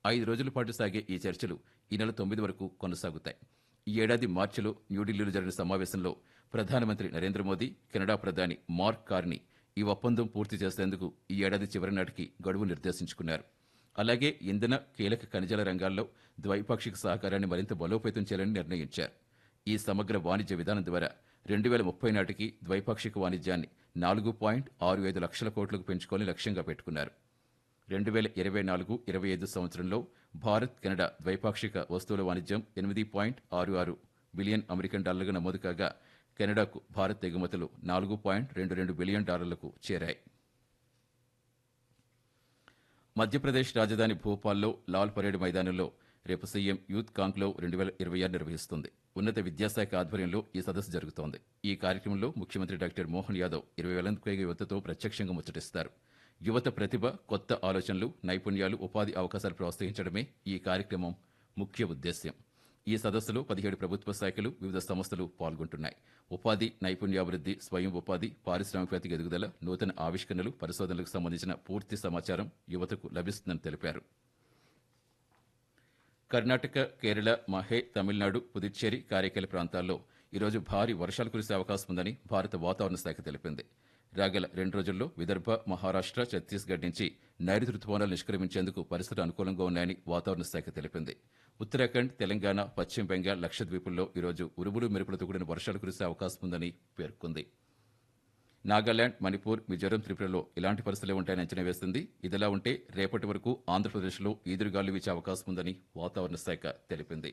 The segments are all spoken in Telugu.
ఐదు రోజుల పాటు సాగే ఈ చర్చలు ఈ నెల తొమ్మిది వరకు కొనసాగుతాయి ఈ ఏడాది మార్చిలో న్యూఢిల్లీలో జరిగిన సమావేశంలో ప్రధానమంత్రి నరేంద్ర మోదీ కెనడా ప్రధాని మార్క్ కార్ని ఈ ఒప్పందం పూర్తి చేసేందుకు ఈ ఏడాది చివరి నాటికి గడువు నిర్దేశించుకున్నారు అలాగే ఇంధన కీలక ఖనిజాల రంగాల్లో ద్వైపాక్షిక సహకారాన్ని మరింత బలోపేతం చేయాలని నిర్ణయించారు ఈ సమగ్ర వాణిజ్య విధానం ద్వారా రెండు వేల ముప్పై నాటికి ద్వైపాక్షిక వాణిజ్యాన్ని నాలుగు పాయింట్ ఆరు ఐదు లక్షల కోట్లకు పెంచుకోవాలని లక్ష్యంగా పెట్టుకున్నారు రెండు వేల ఇరవై నాలుగు ఇరవై ఐదు సంవత్సరంలో భారత్ కెనడా ద్వైపాక్షిక వస్తువుల వాణిజ్యం ఎనిమిది పాయింట్ ఆరు ఆరు బిలియన్ అమెరికన్ డాలర్లుగా నమోదు కాగా కెనడాకు భారత్ ఎగుమతులు నాలుగు పాయింట్ రెండు రెండు బిలియన్ డాలర్లకు చేరాయి మధ్యప్రదేశ్ రాజధాని భోపాల్లో లాల్ పరేడ్ మైదానంలో రేపు సీఎం యూత్ కాంక్లో రెండు వేల ఇరవై ఆరు నిర్వహిస్తుంది ఉన్నత విద్యాశాఖ ఆధ్వర్యంలో ఈ సదస్సు జరుగుతోంది ఈ కార్యక్రమంలో ముఖ్యమంత్రి డాక్టర్ మోహన్ యాదవ్ ఇరవై వేలకు పైగా యువతతో ప్రత్యక్షంగా ముచ్చటిస్తారు యువత ప్రతిభ కొత్త ఆలోచనలు నైపుణ్యాలు ఉపాధి అవకాశాలు ప్రోత్సహించడమే ఈ కార్యక్రమం ముఖ్య ఉద్దేశ్యం ఈ సదస్సులో పదిహేడు ప్రభుత్వ శాఖలు వివిధ సంస్థలు పాల్గొంటున్నాయి ఉపాధి నైపుణ్యాభివృద్ధి స్వయం ఉపాధి పారిశ్రామికవేత్తకి ఎదుగుదల నూతన ఆవిష్కరణలు పరిశోధనలకు సంబంధించిన పూర్తి సమాచారం యువతకు లభిస్తుందని తెలిపారు కర్ణాటక కేరళ మహే తమిళనాడు పుదుచ్చేరి కారైకల ప్రాంతాల్లో ఈరోజు భారీ వర్షాలు కురిసే అవకాశం ఉందని భారత వాతావరణ శాఖ తెలిపింది రాగల రెండు రోజుల్లో విదర్భ మహారాష్ట్ర ఛత్తీస్గఢ్ నుంచి నైరుతి రుతుపవనాలు నిష్క్రమించేందుకు పరిస్థితులు అనుకూలంగా ఉన్నాయని వాతావరణ శాఖ తెలిపింది ఉత్తరాఖండ్ తెలంగాణ పశ్చిమ బెంగాల్ లక్షద్వీపుల్లో ఈరోజు ఉరుములు మెరుపులతో కూడిన వర్షాలు కురిసే అవకాశం ఉందని పేర్కొంది నాగాలాండ్ మణిపూర్ మిజోరం త్రిపురలో ఇలాంటి పరిస్థితులే ఉంటాయని అంచనా వేసింది ఇదిలా ఉంటే రేపటి వరకు ఆంధ్రప్రదేశ్లో ఈదురుగాలు వీచే అవకాశం ఉందని వాతావరణ శాఖ తెలిపింది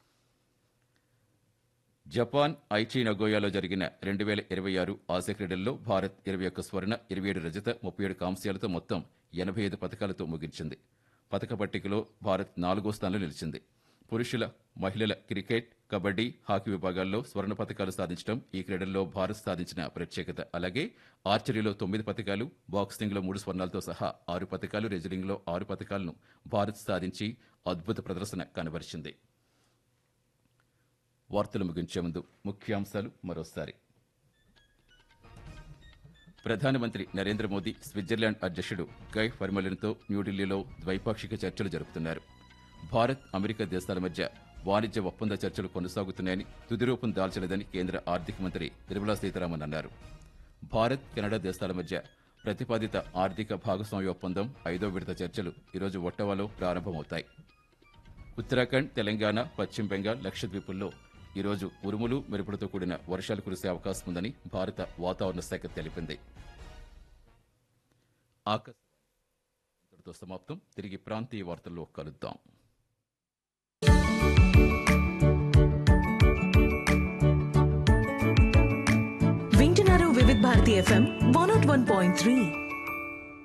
జపాన్ ఐచి నగోయాలో జరిగిన రెండు వేల ఇరవై ఆరు ఆసియా క్రీడల్లో భారత్ ఇరవై ఒక్క స్వర్ణ ఇరవై ఏడు రజత ముప్పై ఏడు కాంస్యాలతో మొత్తం ఎనభై ఐదు పథకాలతో ముగించింది పథక పట్టికలో భారత్ నాలుగో స్థానంలో నిలిచింది పురుషుల మహిళల క్రికెట్ కబడ్డీ హాకీ విభాగాల్లో స్వర్ణ పథకాలు సాధించడం ఈ క్రీడల్లో భారత్ సాధించిన ప్రత్యేకత అలాగే ఆర్చరీలో తొమ్మిది పథకాలు బాక్సింగ్లో మూడు స్వర్ణాలతో సహా ఆరు పథకాలు రెజ్లింగ్లో ఆరు పథకాలను భారత్ సాధించి అద్భుత ప్రదర్శన కనబరిచింది వార్తలు ముగించే ముందు ముఖ్యాంశాలు మరోసారి ప్రధానమంత్రి నరేంద్ర మోదీ స్విట్జర్లాండ్ అధ్యక్షుడు గై ఫర్మలిన్తో న్యూఢిల్లీలో ద్వైపాక్షిక చర్చలు జరుపుతున్నారు భారత్ అమెరికా దేశాల మధ్య వాణిజ్య ఒప్పంద చర్చలు కొనసాగుతున్నాయని తుది రూపం దాల్చలేదని కేంద్ర ఆర్థిక మంత్రి నిర్మలా సీతారామన్ అన్నారు భారత్ కెనడా దేశాల మధ్య ప్రతిపాదిత ఆర్థిక భాగస్వామ్య ఒప్పందం ఐదో విడత చర్చలు ఈరోజు ఒట్టవాలో ప్రారంభమవుతాయి ఉత్తరాఖండ్ తెలంగాణ పశ్చిమ బెంగాల్ లక్షద్వీపుల్లో ఈరోజు ఉరుములు మెరుపులతో కూడిన వర్షాలు కురిసే అవకాశం ఉందని భారత వాతావరణ శాఖ తెలిపింది ఆకాశవాణి ఇంతటితో సమాప్తం తిరిగి ప్రాంతీయ వార్తల్లో కలుద్దాం వింటున్నారు Vividh Bharati FM one nought one point three